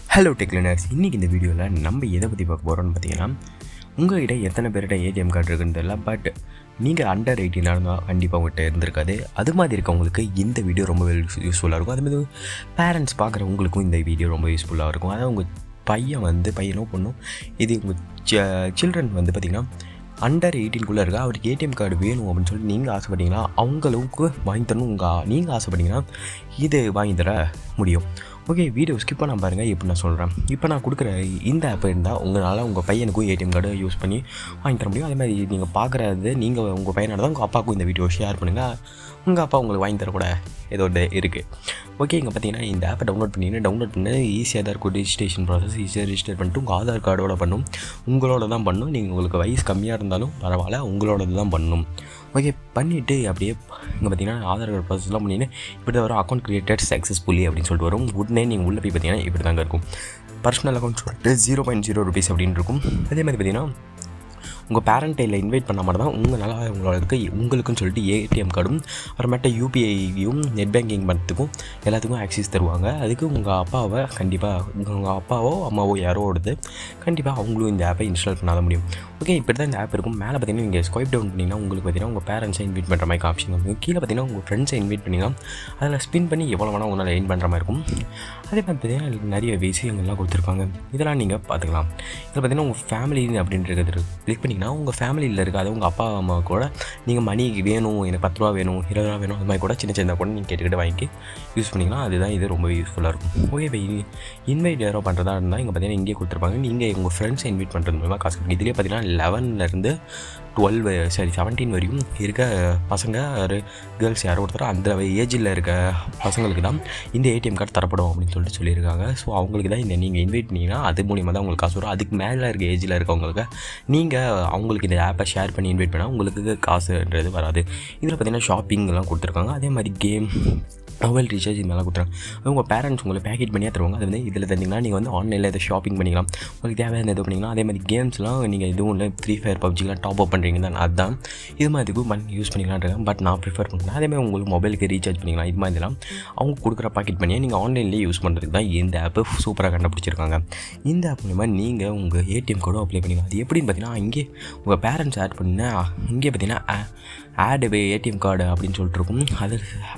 hello டெக்லினர்ஸ் இன்றைக்கி இந்த வீடியோவில் நம்ம எதை பற்றி பார்க்க போகிறோம்னு பார்த்தீங்கன்னா உங்கள்கிட்ட எத்தனை பேர்கிட்ட ஏடிஎம் கார்டு இருக்குன்னு தெரியல பட் நீங்கள் அண்டர் எயிட்டீனாக இருந்தால் கண்டிப்பாக உங்கள்கிட்ட இருந்திருக்காது அது மாதிரி இருக்கவங்களுக்கு இந்த வீடியோ ரொம்ப யூஸ்ஃபுல்லாக இருக்கும் அதே மாதிரி பேரண்ட்ஸ் பார்க்குறவங்களுக்கும் இந்த வீடியோ ரொம்ப யூஸ்ஃபுல்லாக இருக்கும் அதாவது உங்கள் பையன் வந்து பையனோ பொண்ணும் இது உங்கள் சில்ட்ரன் வந்து பார்த்திங்கன்னா அண்டர் எயிட்டீன்குள்ளே இருக்கா அவருக்கு ஏடிஎம் கார்டு வேணும் அப்படின்னு சொல்லி நீங்கள் ஆசைப்பட்டீங்கன்னா அவங்களுக்கு வாங்கி தரணும் உங்கள் நீங்கள் ஆசைப்பட்டீங்கன்னா இது வாங்கி தர முடியும் ஓகே வீடியோ ஸ்கிப் பண்ண பாருங்கள் இப்போ நான் சொல்கிறேன் இப்போ நான் கொடுக்குற இந்த ஆப் இருந்தால் உங்களால் உங்கள் பையனுக்கும் ஏடிஎம் கார்டு யூஸ் பண்ணி வாங்கி தர முடியும் அதே மாதிரி நீங்கள் பார்க்குறது நீங்கள் உங்கள் பையனோட தான் உங்கள் அப்பாவுக்கும் இந்த வீடியோ ஷேர் பண்ணுங்கள் உங்கள் அப்பா உங்களுக்கு வாங்கி தரக்கூட ஏதோ ஒரு இருக்குது ஓகே இங்கே பார்த்தீங்கன்னா இந்த ஆப்பை டவுன்லோட் பண்ணிங்கன்னா டவுன்லோட் பண்ணி ஈஸியாக தான் இருக்கும் ரிஜிஸ்ட்ரேஷன் ப்ராசஸ் ஈஸியாக ரிஜிஸ்டர் பண்ணிட்டு உங்கள் ஆதார் கார்டோட பண்ணும் உங்களோட தான் பண்ணும் நீங்கள் உங்களுக்கு வயசு கம்மியாக இருந்தாலும் பரவாயில்ல உங்களோட தான் பண்ணணும் ஓகே பண்ணிவிட்டு அப்படியே இங்கே பார்த்தீங்கன்னா ஆதார் கார்டு ப்ராசஸ்லாம் பண்ணின்னு இப்படி தான் வரும் அக்கௌண்ட் கிரியேட்டட் சக்ஸஸ்ஃபுல்லி அப்படின்னு சொல்லிட்டு வரும் உடனே நீங்கள் உள்ளே போய் பார்த்தீங்கன்னா இப்படி தாங்க இருக்கும் பர்சனல் அக்கௌண்ட் சொல்லிட்டு ஜீரோ பாயிண்ட் ஜீரோ ருபீஸ் அப்படின்னு இருக்கும் அதே மாதிரி பார்த்தீங்கன்னா உங்கள் பேரண்ட்டை இன்வைட் பண்ண மாதிரி தான் உங்களால் உங்களுக்கு உங்களுக்குன்னு சொல்லிட்டு ஏடிஎம் கார்டும் அப்புறமேட்ட யூபிஐயும் நெட் பேங்கிங் பண்ணுறதுக்கும் எல்லாத்துக்கும் ஆக்சஸ் தருவாங்க அதுக்கு உங்கள் அப்பாவை கண்டிப்பாக உங்கள் அப்பாவோ அம்மாவோ யாரோ ஓடுது கண்டிப்பாக அவங்களும் இந்த ஆப்பை இன்ஸ்டால் பண்ணாத முடியும் ஓகே இப்படி தான் இந்த ஆப் இருக்கும் மேலே பார்த்தீங்கன்னா நீங்கள் ஸ்வைப் டவுன் பண்ணிங்கன்னா உங்களுக்கு பார்த்தீங்கன்னா உங்கள் பேரண்ட்ஸை இன்வைட் பண்ணுற மாதிரி ஆப்ஷன் இருக்கும் கீழே பார்த்தீங்கன்னா உங்கள் ஃப்ரெண்ட்ஸை இன்வைட் பண்ணிங்கன்னா அதில் ஸ்பின் பண்ணி எவ்வளோ வேணால் உங்களால் எயின் பண்ணுற மாதிரி இருக்கும் அதே மாதிரி பார்த்தீங்கன்னா இதுக்கு நிறைய விஷயங்கள்லாம் கொடுத்துருப்பாங்க இதெல்லாம் நீங்கள் பார்த்துக்கலாம் இதில் பார்த்தீங்கன்னா உங்கள் ஃபேமிலி அப்படின்றது கிளிக் பண்ணிங்கன்னா உங்கள் ஃபேமிலியில் இருக்காது உங்கள் அப்பா அம்மா கூட நீங்கள் மணி வேணும் எனக்கு பத்து ரூபா வேணும் இருபது ரூபா வேணும் அது மாதிரி கூட சின்ன சின்ன கூட நீங்கள் கேட்டுக்கிட்டு வாங்கி யூஸ் பண்ணிக்கலாம் அதுதான் இது ரொம்ப யூஸ்ஃபுல்லாக இருக்கும் ஓகே இப்போ இன்வைட் யாரோ பண்ணுறதா இருந்தால் இங்கே பார்த்தீங்கன்னா இங்கே கொடுத்துருப்பாங்க நீங்கள் உங்கள் ஃப்ரெண்ட்ஸை இன்வைட் பண்ணுறது மூலமாக காசு கிடைக்கும் இதுலேயே பார்த்தீங்கன்னா லெவன்லேருந்து டுவெல் சாரி செவன்டீன் வரையும் இருக்க பசங்க ஒரு கேர்ள்ஸ் யாரோ ஒருத்தர் அந்த ஏஜில் இருக்க பசங்களுக்கு தான் இந்த ஏடிஎம் கார்டு தரப்படும் அப்படின்னு சொல்லிட்டு சொல்லியிருக்காங்க ஸோ அவங்களுக்கு தான் இந்த நீங்கள் இன்வைட் பண்ணிங்கன்னா அது மூலியமாக தான் உங்களுக்கு காசு வரும் அதுக்கு மேலே இருக்க ஏஜில் இருக்கவங்களுக்கு நீங்கள் அவங்களுக்கு இந்த ஆப்பை ஷேர் பண்ணி இன்வைட் பண்ணால் உங்களுக்கு காசுன்றது வராது இதில் பார்த்தீங்கன்னா ஷாப்பிங்லாம் கொடுத்துருக்காங்க அதே மாதிரி கேம் மொபைல் ரீசார்ஜ் இது மாதிரிலாம் கொடுத்துறாங்க அது உங்கள் பேரண்ட்ஸ் உங்களை பேக்கெட் பண்ணியே தருவாங்க அது வந்து இதில் தந்தீங்கன்னா நீங்கள் வந்து ஆன்லைனில் இதை ஷாப்பிங் பண்ணிக்கலாம் உங்களுக்கு தேவையான இது பண்ணிக்கலாம் அதே மாதிரி கேம்ஸ்லாம் நீங்கள் எதுவும் இல்லை ஃப்ரீ ஃபயர் பப்ஜிலாம் டாப் அப் பண்ணுறீங்க தான் அதுதான் இது மாதிரிக்கும் பண்ணி யூஸ் பண்ணிக்கலான்றாங்க பட் நான் ப்ரிஃபர் பண்ணுறேன் அதே மாதிரி உங்களுக்கு மொபைலுக்கு ரீசார்ஜ் பண்ணிக்கலாம் இது மாதிரிலாம் அவங்க கொடுக்குற பாக்கெட் பண்ணியே நீங்கள் ஆன்லைன்லேயே யூஸ் பண்ணுறதுக்கு தான் இந்த ஆப்பு சூப்பராக கண்டுபிடிச்சிருக்காங்க இந்த ஆப் மூலமா நீங்கள் உங்கள் ஏடிஎம் கோடும் அப்ளை பண்ணிக்கலாம் அது எப்படின்னு பார்த்தீங்கன்னா இங்கே உங்கள் பேரண்ட்ஸ் ஆட் பண்ணால் இங்கே பார்த்தீங்கன்னா ஆடு ஏடிஎம் கார்டு அப்படின்னு சொல்லிட்டு இருக்கும் அது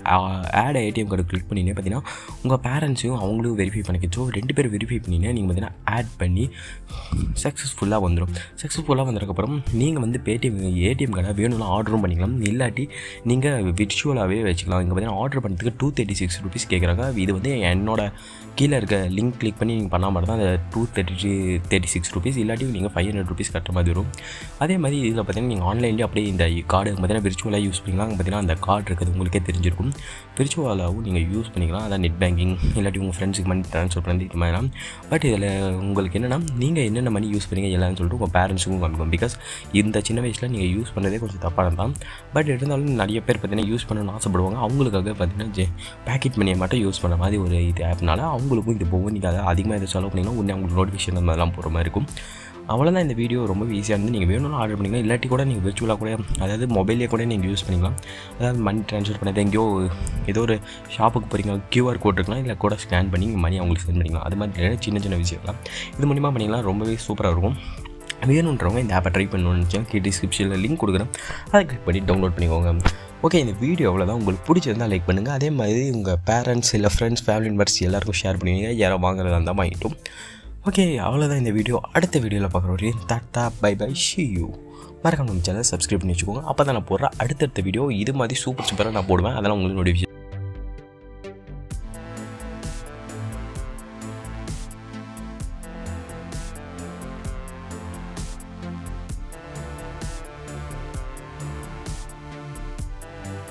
ஆட் ஏடிஎம் கார்டு கிளிக் பண்ணினே பார்த்தீங்கன்னா உங்கள் பேரண்ட்ஸையும் அவங்களும் வெரிஃபை பண்ணிக்கிச்சோ ரெண்டு பேரும் வெரிஃபை பண்ணினே நீங்கள் பார்த்தீங்கன்னா ஆட் பண்ணி சக்ஸஸ்ஃபுல்லாக வந்துடும் சக்ஸஸ்ஃபுல்லாக வந்ததுக்கப்புறம் நீங்கள் வந்து பேடிஎம் ஏடிஎம் கார்டை வேணும்னா ஆர்டரும் பண்ணிக்கலாம் இல்லாட்டி நீங்கள் விர்ச்சுவலாகவே வச்சுக்கலாம் இங்கே பார்த்தீங்கன்னா ஆர்டர் பண்ணுறதுக்கு டூ தேர்ட்டி சிக்ஸ் ருபீஸ் கேட்குறாங்க இது வந்து என்னோட கீழே இருக்க லிங்க் கிளிக் பண்ணி நீங்கள் பண்ணால் மாதிரி தான் அந்த two thirty thirty six rupees இல்லாட்டி நீங்கள் ஃபைவ் ஹண்ட்ரட் ருபீஸ் கட்டுற மாதிரி வரும் அதே மாதிரி இதில் பார்த்தீங்கன்னா நீங்கள் ஆன்லைன்லேயே அப்படியே இந்த கார்டு பார்த்தீங்கன்னா விர்ச்சுவலாக யூஸ் பண்ணிக்கலாம் அங்கே பார்த்தீங்கன்னா அந்த கார்டு இருக்கிறது உங்களுக்கே தெரிஞ்சிருக்கும் விர்ச்சுவலாகவும் நீங்கள் யூஸ் பண்ணிக்கலாம் அதான் நெட் பேங்கிங் இல்லாட்டி உங்கள் ஃப்ரெண்ட்ஸுக்கு மணி ட்ரான்ஸ்ஃபர் பண்ணி இது மாதிரிலாம் பட் இதில் உங்களுக்கு என்னென்னா நீங்கள் என்னென்ன மணி யூஸ் பண்ணீங்க எல்லாம்னு சொல்லிட்டு உங்கள் பேரண்ட்ஸுக்கும் காமிக்கும் பிகாஸ் இந்த சின்ன வயசில் நீங்கள் யூஸ் பண்ணதே கொஞ்சம் தப்பாக தான் பட் இருந்தாலும் நிறைய பேர் பார்த்தீங்கன்னா யூஸ் பண்ணணும்னு ஆசைப்படுவாங்க அவங்களுக்காக பார்த்தீங்கன்னா ஜே பேக்கெட் மணியை மட்டும் யூஸ் பண்ண மாதிரி ஒரு இது ஆப்னால அவங்களுக்கும் இது போகும் நீங்கள் அதை அதிகமாக இதை செலவு பண்ணிங்கன்னா உடனே அவங்களுக்கு நோட்டிஃபிகேஷன் அந்த மாதிரிலாம் போகிற மாதிரி இருக்கும் அவ்வளோதான் இந்த வீடியோ ரொம்ப ஈஸியாக இருந்து நீங்கள் வேணும்னு ஆர்டர் பண்ணிக்கலாம் இல்லாட்டி கூட நீங்கள் விர்ச்சுவலாக கூட அதாவது மொபைலே கூட நீங்கள் யூஸ் பண்ணிக்கலாம் அதாவது மணி ட்ரான்ஸ்ஃபர் பண்ணது எங்கேயோ ஏதோ ஒரு ஷாப்புக்கு போகிறீங்க கியூஆர் கோட் இருக்கலாம் இல்லை கூட ஸ்கேன் பண்ணி மணி அவங்களுக்கு சென்ட் பண்ணிக்கலாம் அது மாதிரி சின்ன சின்ன விஷயம்லாம் இது மூலிமா பண்ணிக்கலாம் ரொம்பவே சூப்பராக இருக்கும் வேணுன்றவங்க இந்த ஆப்பை ட்ரை பண்ணணும்னு நினச்சேன் கீ டிஸ்கிரிப்ஷனில் லிங்க் கொடுக்குறேன் அதை கிளிக் பண்ணி டவுன்லோட் பண்ணிக்கோங்க ஓகே இந்த வீடியோ அவ்வளோதான் உங்களுக்கு பிடிச்சிருந்தால் லைக் பண்ணுங்கள் அதே மாதிரி உங்கள் பேரண்ட்ஸ் இல்லை ஃப்ரெண்ட்ஸ் ஃபேமிலி மெம்பர்ஸ் எல்லாருக்கும் ஷேர் பண்ணுவீங்க யாரோ வாங்குறதா இருந்தால் வாங்கிட்டோம் ஓகே அவ்வளோதான் இந்த வீடியோ அடுத்த வீடியோவில் பார்க்குற வரையும் tata bye bye see you மறக்காம நம்ம சேனல் சப்ஸ்கிரைப் பண்ணி வச்சுக்கோங்க அப்போ தான் நான் போடுற அடுத்தடுத்த வீடியோ இது மாதிரி சூப்பர் சூப்பராக நான் போடுவேன் அதெல்லாம் உங்களுக்கு நோட்டிஃபிகேஷன்